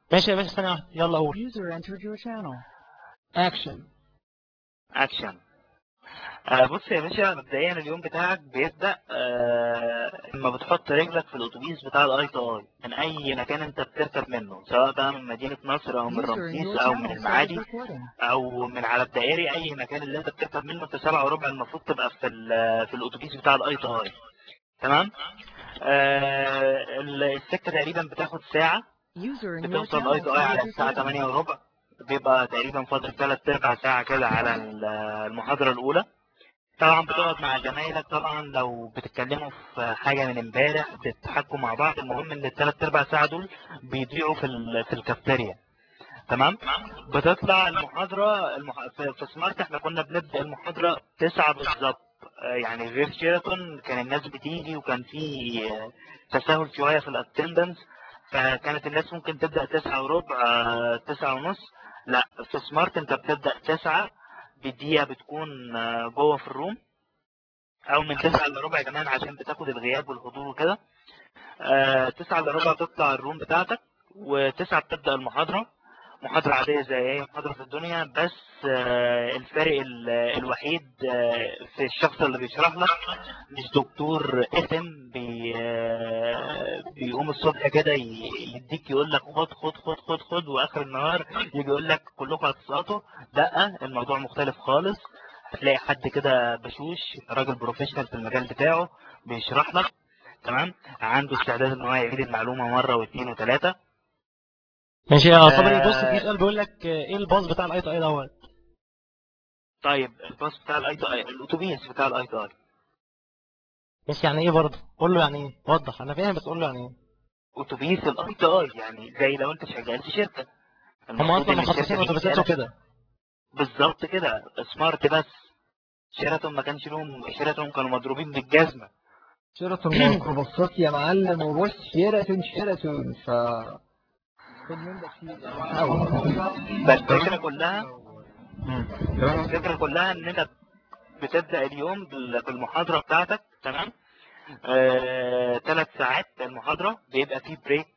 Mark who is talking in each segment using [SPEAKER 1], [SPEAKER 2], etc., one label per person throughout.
[SPEAKER 1] ماشي يا باشا ثانية واحدة يلا قول
[SPEAKER 2] User entered your channel.
[SPEAKER 1] اكشن
[SPEAKER 3] اكشن آه بص يا باشا مبدئيا اليوم بتاعك بيبدأ آه لما بتحط رجلك في الأتوبيس بتاع الأي تو أي من أي مكان أنت بتركب منه سواء بقى من مدينة نصر أو من
[SPEAKER 2] User in
[SPEAKER 3] رمسيس
[SPEAKER 2] your
[SPEAKER 3] أو
[SPEAKER 2] channel
[SPEAKER 3] من
[SPEAKER 2] started
[SPEAKER 3] المعادي
[SPEAKER 2] recording.
[SPEAKER 3] أو من على الدائري أي مكان اللي أنت بتركب منه في سبعة وربع المفروض تبقى في ال- في الأتوبيس بتاع الأي تو أي تمام آه ال- السكة تقريبا بتاخد ساعة
[SPEAKER 2] User in your
[SPEAKER 3] بتوصل
[SPEAKER 2] channel
[SPEAKER 3] الاي تو اي على
[SPEAKER 2] started
[SPEAKER 3] الساعة
[SPEAKER 2] recording.
[SPEAKER 3] 8 وربع بيبقى تقريبا فاضل تلات ارباع ساعة كده على ال- المحاضرة الأولى طبعا بتقعد مع زمايلك طبعا لو بتتكلموا في حاجة من امبارح بتحكوا مع بعض المهم ان التلات ارباع ساعة دول بيضيعوا في ال- في الكافتيريا تمام بتطلع المحاضرة المح... في في سمارت احنا كنا بنبدأ المحاضرة تسعة بالظبط آه، يعني غير شيراتون كان الناس بتيجي وكان في آه، تساهل شوية في الاتندنس فكانت الناس ممكن تبدأ تسعة وربع آه، تسعة ونص لا في سمارت انت بتبدأ تسعة بدقيقة بتكون آه، جوه في الروم او من تسعة الا ربع كمان عشان بتاخد الغياب والحضور وكده آه، تسعة الا ربع تطلع الروم بتاعتك وتسعة بتبدأ المحاضرة محاضرة عادية زي أي محاضرة في الدنيا بس آه، الفارق ال- الوحيد آه، في الشخص اللي بيشرح لك مش دكتور اسم بي آه، بيقوم الصبح كده ي- يديك يقول لك خد خد خد خد خد واخر النهار يجي يقول لك كلكم هتسقطوا لا الموضوع مختلف خالص هتلاقي حد كده بشوش راجل بروفيشنال في المجال بتاعه بيشرح لك تمام عنده استعداد ان هو يعيد المعلومه مره واثنين وثلاثه
[SPEAKER 1] ماشي يا صبري
[SPEAKER 3] آه.
[SPEAKER 1] بص في سؤال بيقول لك آه، ايه الباص بتاع الاي تو اي دوت
[SPEAKER 3] طيب الباص بتاع الاي تو اي الاتوبيس بتاع الاي تو اي
[SPEAKER 1] ماشي يعني ايه برضه قول له يعني ايه وضح انا فاهم بس قول له يعني ايه
[SPEAKER 3] اتوبيس الاي تو اي يعني زي لو انت شغال في شركه
[SPEAKER 1] هم
[SPEAKER 3] المفروض
[SPEAKER 1] اصلا
[SPEAKER 3] إن الشركة
[SPEAKER 1] مخصصين
[SPEAKER 3] دي
[SPEAKER 1] اتوبيسات
[SPEAKER 3] شغالة-
[SPEAKER 1] وكده
[SPEAKER 3] بالظبط كده سمارت بس شيراتون ما كانش لهم شيراتون كانوا مضروبين بالجزمه
[SPEAKER 4] شيراتون ميكروباصات يا معلم وبص شيراتون شيراتون ف خد من ده كتير حاول
[SPEAKER 3] بس الفكره كلها
[SPEAKER 4] تمام
[SPEAKER 3] الفكره كلها ان انت بتبدا اليوم بال- بالمحاضره بتاعتك تمام آه، ثلاث ساعات المحاضره بيبقى فيه بريك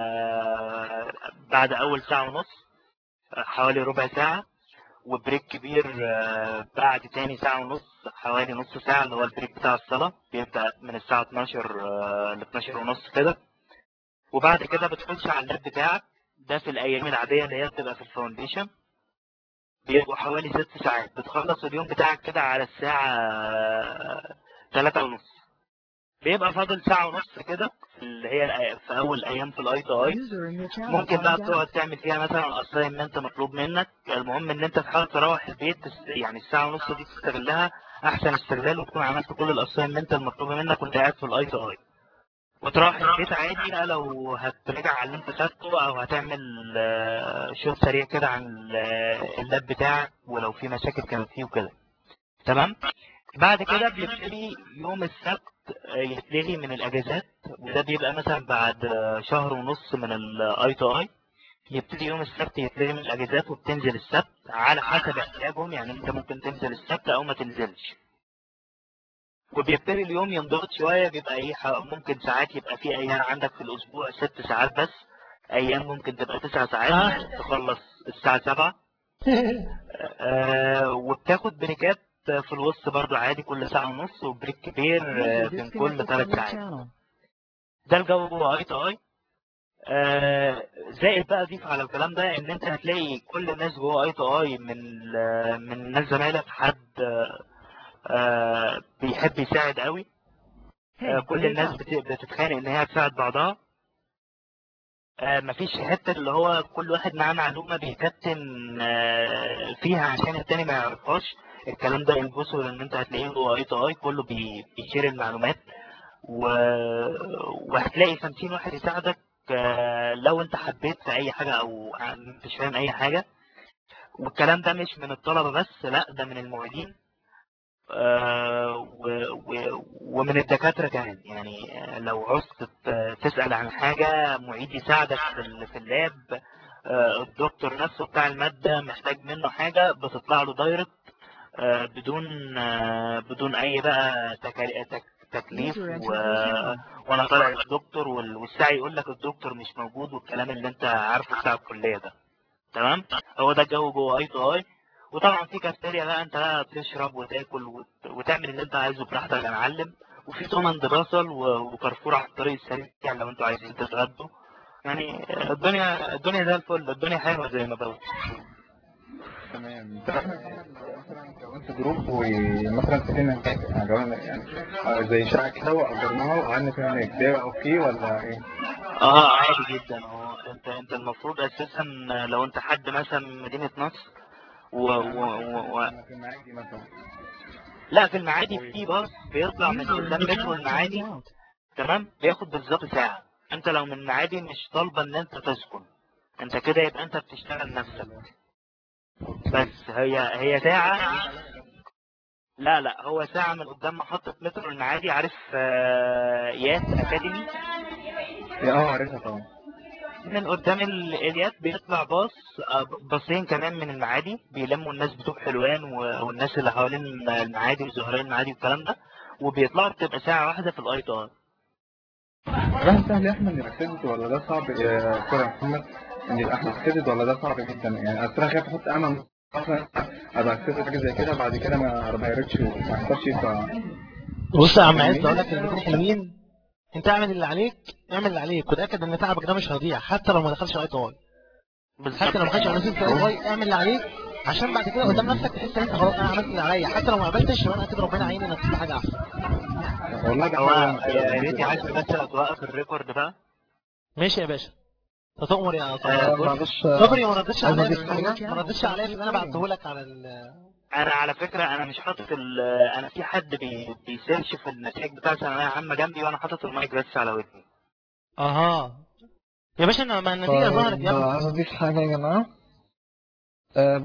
[SPEAKER 3] آه، بعد اول ساعه ونص آه، حوالي ربع ساعه وبريك كبير آه، بعد تاني ساعة ونص حوالي نص ساعة اللي هو البريك بتاع الصلاة بيبدأ من الساعة 12 آه، ل 12 ونص كده وبعد كده بتخش على اللاب بتاعك ده في الأيام العادية اللي هي بتبقى في الفاونديشن بيبقوا حوالي ست ساعات بتخلص اليوم بتاعك كده على الساعة آه، تلاتة ونص بيبقى فاضل ساعة ونص كده اللي هي في أول أيام في الأي تو أي
[SPEAKER 2] User in your channel
[SPEAKER 3] ممكن بقى
[SPEAKER 2] timed out.
[SPEAKER 3] بتقعد تعمل فيها مثلا اساينمنت مطلوب منك المهم ان انت تحاول تروح البيت تس- يعني الساعه ونص دي تستغلها احسن استغلال وتكون عملت كل الاساينمنت المطلوبه منك وانت قاعد في الاي تو اي وتروح البيت عادي بقى لو هتراجع على اللي انت خدته او هتعمل آه، شوط سريع كده عن ال- آه، اللاب بتاعك ولو في مشاكل كانت فيه وكده تمام بعد كده بيبتدي يوم السبت آه، يتلغي من الاجازات وده بيبقى مثلا بعد آه، شهر ونص من الاي تو اي يبتدي يوم السبت يتلغي من الاجازات وبتنزل السبت على حسب احتياجهم يعني انت ممكن تنزل السبت او ما تنزلش وبيبتدي اليوم ينضغط شويه بيبقى ايه ح- ممكن ساعات يبقى في ايام عندك في الاسبوع ست ساعات بس ايام ممكن تبقى تسع ساعات
[SPEAKER 1] آه.
[SPEAKER 3] تخلص الساعه سبعة آه وبتاخد بريكات في الوسط برضو عادي كل ساعه ونص وبريك كبير آه،
[SPEAKER 2] User
[SPEAKER 3] بين كل
[SPEAKER 2] disconnected
[SPEAKER 3] ثلاث
[SPEAKER 2] from your
[SPEAKER 3] ساعات
[SPEAKER 2] channel.
[SPEAKER 3] ده الجو جوه اي تو اي آه، زائد بقى ضيف على الكلام ده ان انت هتلاقي كل الناس جوه اي تو اي من ال- من ناس زمايلك حد آه، آه، بيحب يساعد قوي آه،
[SPEAKER 2] Hey,
[SPEAKER 3] كل
[SPEAKER 2] wake
[SPEAKER 3] الناس
[SPEAKER 2] up.
[SPEAKER 3] بت- بتتخانق ان هي تساعد بعضها آه، مفيش حته اللي هو كل واحد معاه معلومه بيكتم آه، فيها عشان التاني ما يعرفهاش الكلام ده ينبسط ان انت هتلاقيه جوه اي تو اي كله بي- بيشير المعلومات و... وهتلاقي 50 واحد يساعدك آه، لو انت حبيت في اي حاجه او مش فاهم اي حاجه والكلام ده مش من الطلبه بس لا ده من المعيدين آه، و- و- ومن الدكاتره كمان يعني آه، لو عوزت ت- تسال عن حاجه معيد يساعدك في ال- في اللاب آه، الدكتور نفسه بتاع الماده محتاج منه حاجه بتطلع له دايركت آه، بدون آه، بدون اي بقى تكال- تك- تكليف
[SPEAKER 2] User entered
[SPEAKER 3] و...
[SPEAKER 2] your channel.
[SPEAKER 3] وانا طالع للدكتور وال- والساعي يقول لك الدكتور مش موجود والكلام اللي انت عارفه بتاع الكليه ده تمام هو ده الجو جوه اي تو اي وطبعا في كافتيريا بقى انت بقى بتشرب وتاكل وت... وتعمل اللي انت عايزه براحتك يا معلم وفي تومن بصل و... وكارفور على الطريق السريع لو انتوا عايزين تتغدوا يعني الدنيا الدنيا زي الفل الدنيا حلوه زي ما بقول
[SPEAKER 5] تمام طب احنا مثلا كونت جروب ومثلا سافرنا هناك يعني جوانا يعني آه، زي شقة كده وأجرناها وقعدنا فيها هناك ده اوكي ولا ايه؟
[SPEAKER 3] اه عادي جدا هو انت انت المفروض اساسا لو انت حد مثلا من مدينه نصر و... و... و... و...
[SPEAKER 5] أنا في المعادي مثلا
[SPEAKER 3] لا في المعادي في باص بيطلع من
[SPEAKER 2] User
[SPEAKER 3] قدام
[SPEAKER 2] in your
[SPEAKER 3] مترو
[SPEAKER 2] channel
[SPEAKER 3] المعادي
[SPEAKER 2] timed out.
[SPEAKER 3] تمام بياخد بالظبط ساعة انت لو من المعادي مش طالبة ان انت تسكن انت كده يبقى انت بتشتغل نفسك بس هي هي ساعة لا لا هو ساعة من قدام محطة مترو المعادي عارف آه، ياس اكاديمي
[SPEAKER 5] يا اه عارفها طبعا
[SPEAKER 3] من قدام ال- اليات بيطلع باص آه، باصين كمان من المعادي بيلموا الناس بتوع حلوان و- والناس اللي حوالين المعادي وزهران المعادي والكلام ده وبيطلعوا بتبقى ساعة واحدة في الاي تي اي
[SPEAKER 5] راح سهل يا احمد انك اكسبت ولا ده صعب يا كرة محمد ان يبقى احمد اكسبت ولا ده صعب جدا يعني اصل انا خايف احط امل مثلا ابقى اكسبت حاجه زي كده بعد كده ما ما يردش وما يحصلش ف
[SPEAKER 1] بص يا عم عايز اقول لك كلمتين حلوين انت اعمل اللي عليك اعمل اللي عليك وتاكد ان تعبك ده مش هيضيع حتى لو ما دخلش اي تي اي حتى لو ما كانش عناصر في اي تي اعمل اللي عليك عشان بعد كده قدام نفسك تحس ان انت خلاص انا عملت اللي عليا حتى لو ما قابلتش يبقى انا اكيد ربنا عيني انك تبقى حاجه احسن
[SPEAKER 5] والله ده
[SPEAKER 3] هو
[SPEAKER 5] حاجة-
[SPEAKER 3] يا ريت عايز بس توقف الريكورد بقى
[SPEAKER 1] ماشي يا باشا تؤمر يا
[SPEAKER 3] آه،
[SPEAKER 1] صبري
[SPEAKER 4] معلش
[SPEAKER 1] صبري ما ردتش
[SPEAKER 4] عايز
[SPEAKER 1] عليا
[SPEAKER 4] أضيف
[SPEAKER 1] في الحاجة،
[SPEAKER 2] حاجة؟
[SPEAKER 1] ما ردتش عليا في اللي انا بعته لك على ال
[SPEAKER 3] انا على فكره انا مش حاطط ال انا في حد بي بيسيرش في النتائج بتاع ثانويه عامه جنبي وانا حاطط المايك بس على ودني
[SPEAKER 1] اها يا باشا انا ما النتيجه ظهرت يا
[SPEAKER 4] طيب
[SPEAKER 1] ابني
[SPEAKER 4] عايز اضيف حاجة يا جماعة آه،